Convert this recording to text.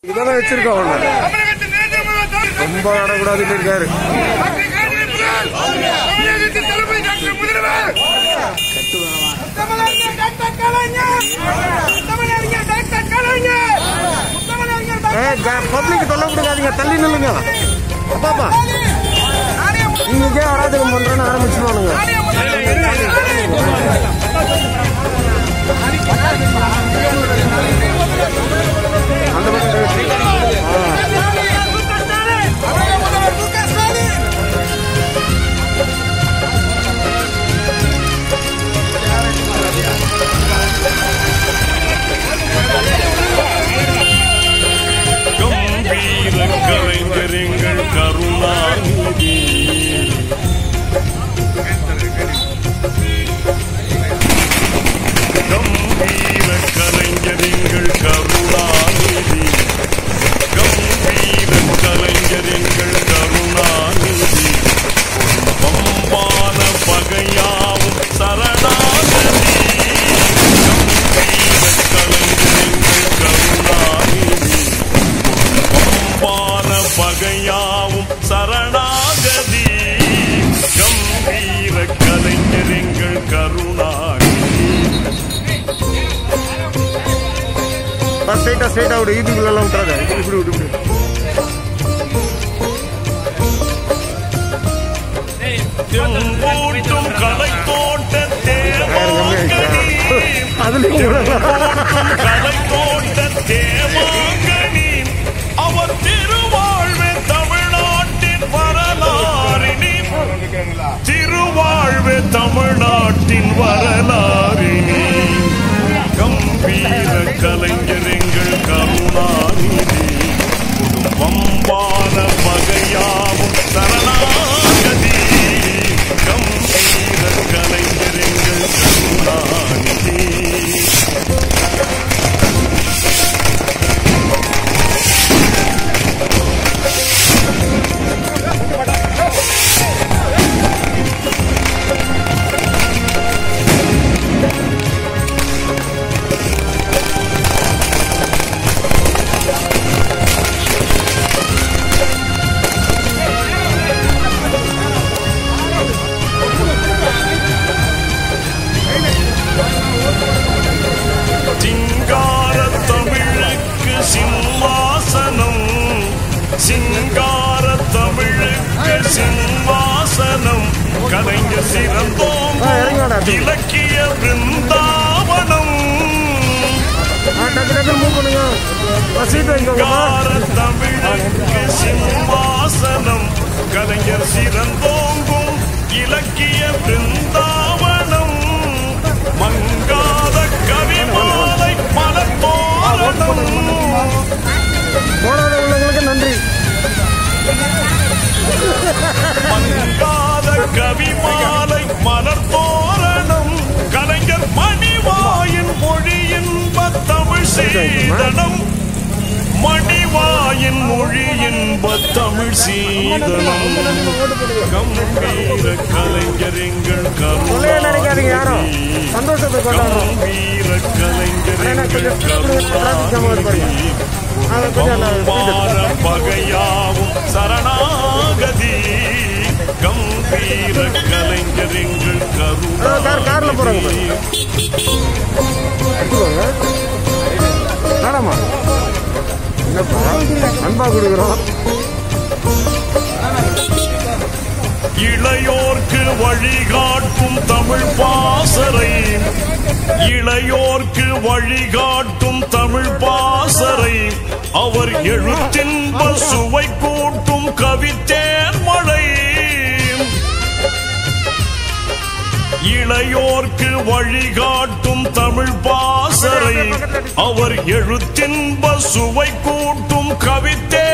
இதெல்லாம் வச்சிருக்கோம் அவன தமிழகத்தின் நரேந்திர மோடி தலைவர் ரொம்ப ஆடக்கூடாதுன்னு இருக்காரு டாக்டர் காந்தியின் முதல் தமிழகத்தின் தலைமை டாக்டர் முதல்வர் தமிழறிஞர் டாக்டர் கலைஞர் தமிழறிஞர் டாக்டர் கலைஞர் தமிழறிஞர் டாக்டர் பப்ளிக் தொல்லை கொடுக்காதீங்க தள்ளி நில்லுங்க பாப்பா இன்னைக்கே அராஜகம் பண்றேன்னு ஆரம்பிச்சுவானுங்க அந்த பக்கம் முதல்வர் மு க ஸ்டாலின் கம்பீர கலைஞரெங்கள் கருணாநிதி கம்பீர கலைஞரெங்கள் கருணாநிதி கம்பீர கலைஞரெங்கள் கருணாநிதி பம்பான பகையாவும் சரணாகதி கம்பீர கலைஞரெங்கள் கருணாநிதி பம்பான பகையாவும் சரணாகதி கம்பீர கலைஞரெங்கள் கருணாநிதி ஸ்ட்ரைட்டா ஸ்ட்ரைட்டா விடு இதுக்குள்ள எல்லாம் விட்டுறாத இப்படி இப்படி விடு இப்படி தெம்பூட்டும் கலை தோட்ட தேவாங்கனி அதுலயும் விடலாம் கலை தோட்ட தேவாங்கனி அவர் திருவாழ்வே தமிழ்நாட்டின் வரலாறினி திருவாழ்வே தமிழ்நாட்டின் வரலாறினி கம்பீர கலைஞரெங்கள் கருணாநிதி பம்பான பகையாவும் சரணாகதி கம்பீர கலைஞரெங்கள் கருணாநிதி சிங்கார தமிழுக்கு சிம்மாசனம் சிங்கார தமிழுக்கு சிம்மாசனம் கலைஞர் சிறந்தோம் ஆ, இறங்கி வாடா, தம்பி. இலக்கிய பிருந்தாவனம் ஆ, டக்கு டக்கு மூவ் பண்ணுங்க சீட் வைக்கோங்கப்பா சிங்கார தமிழுக்கு சிம்மாசனம் கலைஞர் சிறந்தோங்கும் இலக்கிய பிருந்தாவனம் மங்காத கவிமாலை மலத்தோரணம் போடாத உள்ளவங்களுக்கு நன்றி மங்காத கவிமாலை மலர் தோரணம் கலைஞர் மணிவாயின் மொழியின் தமிழ் சீதனம் மணிவாயின் மொழியின் தமிழ் சீதனம் கம்பீர கலைஞர் எங்கள் சொல்லையே நினைக்காதீங்க யாரும் கருணாநிதி சந்தோஷத்தை கொண்டாடணும் கம்பீர கலைஞர் அண்ணா, எங்கள் கொஞ்சம் traffic jam ஆகுது பாருங்க. கருணாநிதி அதை கொஞ்சம் நான் பம்பார பகையாவும் சரணாகதி கம்பீர கலைஞர் எங்கள் ஆ, கார் கார்ல போறாங்க கருணாநிதி பாருங்க. எடுத்துக்கோங்க வேணாமா என்னப்பா அன்பா கொடுக்குறோம் இளையோர்க்கு வழிகாட்டும் தமிழ் பாசறை இளையோர்க்கு வழிகாட்டும் தமிழ் பாசறை அவர் எழுத்தின்ப சுவை கூட்டும் கவித்தேன் மழை இளையோர்க்கு வழிகாட்டும் தமிழ் பாசறை அவர் எழுத்தின்ப சுவை கூட்டும் கவித்தே